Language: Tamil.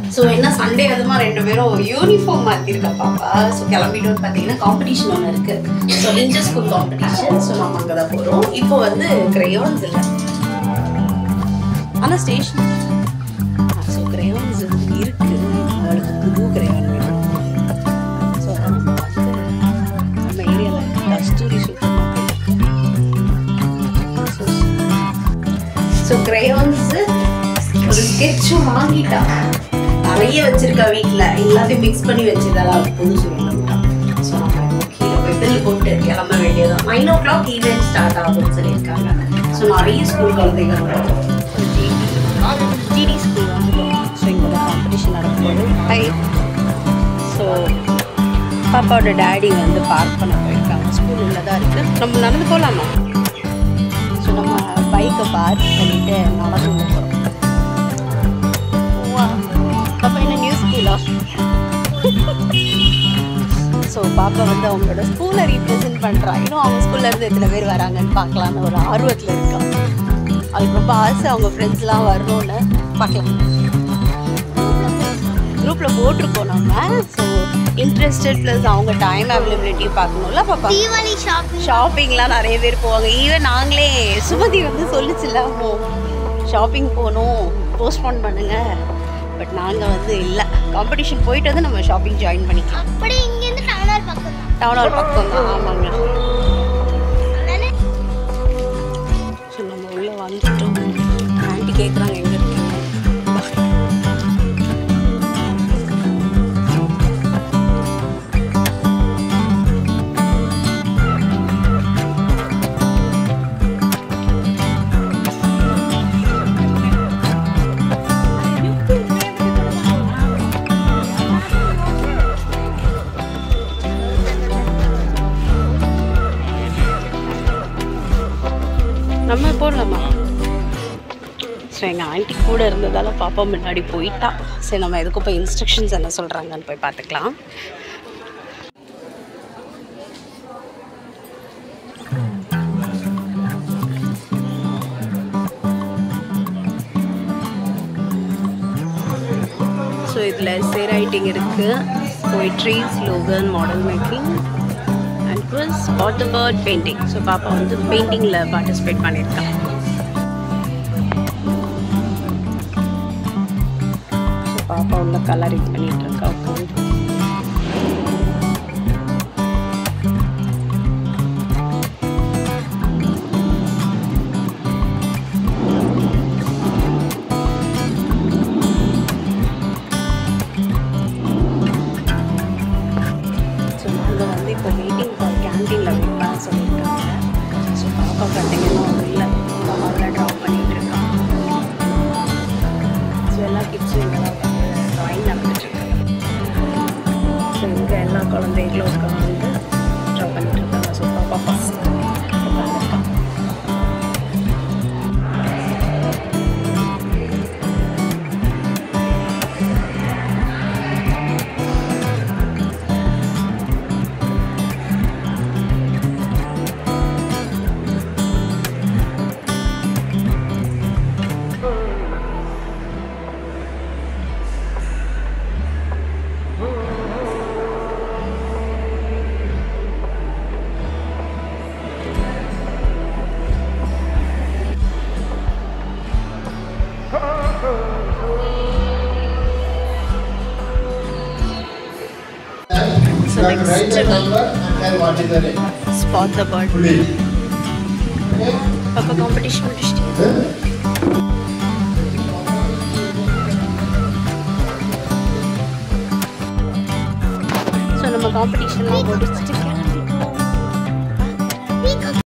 ஸோ என்ன சண்டே அதுமா ரெண்டு பேரும் யூனிஃபார்ம் மாற்றிருக்கா பாப்பா ஸோ கிளம்பிட்டு வந்து பார்த்தீங்கன்னா காம்படிஷன் ஒன்று இருக்கு so inter school competition so நம்ம அங்கே தான் போகிறோம் இப்போ வந்து கிரேயான்ஸ் இல்லை ஆனால் ஸ்டேஷன் ஸோ கிரேயான்ஸ் இருக்கு அவளுக்கு புது கிரேயான் வேணும் ஸோ நம்ம வந்து நம்ம ஏரியாவில் Kasthuri super so so crayons ஒரு ஸ்கெட்சும் வாங்கிட்டா நிறைய வச்சிருக்கா வீட்டில் எல்லாத்தையும் மிக்ஸ் பண்ணி வச்சதெல்லாம் புதுசு வேணும்ட்டா ஸோ நம்ம கீழே போய் பில் போட்டு கிளம்ப வேண்டியதான் nine o'clock event start ஆகும்னு சொல்லியிருக்காங்க ஸோ நிறைய ஸ்கூல் குழந்தைங்க வரும் ஜிடி ஸ்கூல் வந்துடும் ஸோ இங்கே தான் காம்படிஷன் நடக்கும்போது ஹை ஸோ பாப்பாவோட டேடி வந்து பார்க் பண்ண போயிருக்காங்க ஸ்கூல் உள்ள தான் இருக்குது நம்ம நடந்து போகலாமா ஸோ நம்ம பைக்கை பார்க் பண்ணிட்டு நடந்து உள்ள போகிறோம் பாப்பா என்ன நியூ ஸ்கூலா ஸோ பாப்பா வந்து அவங்களோட ஸ்கூலை ரீப்ரசென்ட் பண்ணுறா இன்னும் அவங்க ஸ்கூல்ல இருந்து எத்தனை பேர் வராங்கன்னு பார்க்கலான்னு ஒரு ஆர்வத்தில் இருக்கா அவளுக்கு ரொம்ப ஆசை அவங்க ஃப்ரெண்ட்ஸ்லாம் வரணும்னு பார்க்கலாம் குரூப்பில் போட்டிருக்கோம் நம்ம ஸோ இன்ட்ரெஸ்டட் ப்ளஸ் அவங்க டைம் அவைலபிலிட்டி பார்க்கணும்ல பாப்பா தீபாவளி ஷாப்பிங் ஷாப்பிங்லாம் நிறைய பேர் போவாங்க ஈவன் நாங்களே சுமதி வந்து சொல்லிச்சுல ஷாப்பிங் போகணும் போஸ்ட்போன் பண்ணுங்க பட் நாங்கள் வந்து இல்லை காம்படிஷன் போயிட்டு வந்து நம்ம ஷாப்பிங் ஜாயின் பண்ணிக்கலாம் அப்படி இங்கேருந்து டவுனர் பக்கம் தான் டவுன் ஹால் பக்கம் தான் ஆமாங்க அதானே ஸோ நம்ம உள்ளே வந்துட்டோம் ஆண்டி கேட்குறாங்க எங்கே இருக்கீங்க நம்ம போடலாமா ஸோ எங்கள் ஆண்டி கூட இருந்ததால் பாப்பா முன்னாடி போயிட்டா சரி நம்ம எதுக்கும் போய் இன்ஸ்ட்ரக்ஷன்ஸ் என்ன சொல்கிறாங்கன்னு போய் பார்த்துக்கலாம் ஸோ இதில் எஸ்ஏ ரைட்டிங் இருக்குது poetry slogan model making and plus water bird painting so பாப்பா வந்து பெயிண்டிங்கில் பார்ட்டிசிபேட் பண்ணியிருக்கா ஸோ பாப்பா உள்ள கலரிங் பண்ணிட்டு இருக்கா உட்காந்து ஸோ நாங்கள் வந்து இப்போ வெயிட்டிங் ஃபார் கேன்டீனில் வெயிட் பண்ண சொல்லியிருக்காங்க ஸோ பாப்பா பார்த்தீங்கன்னா உள்ள காரில் ட்ராப் பண்ணிட்டு இருக்காங்க ஸோ எல்லா கிட்ஸும் இங்கே தான் ட்ராயிங் நடந்துட்டுருக்கு ஸோ இங்கே எல்லா குழந்தைகளும் உட்காந்து ட்ரா பண்ணிட்டு இருக்காங்க ஸோ பாப்பா ஃபஸ்ட் உட்காந்துருக்காங்க So next spot the bird. பாப்பா காம்படிஷன் முடிச்சிட்டீங்க ஸோ நம்ம காம்படிஷன்லாம் முடிச்சுட்டு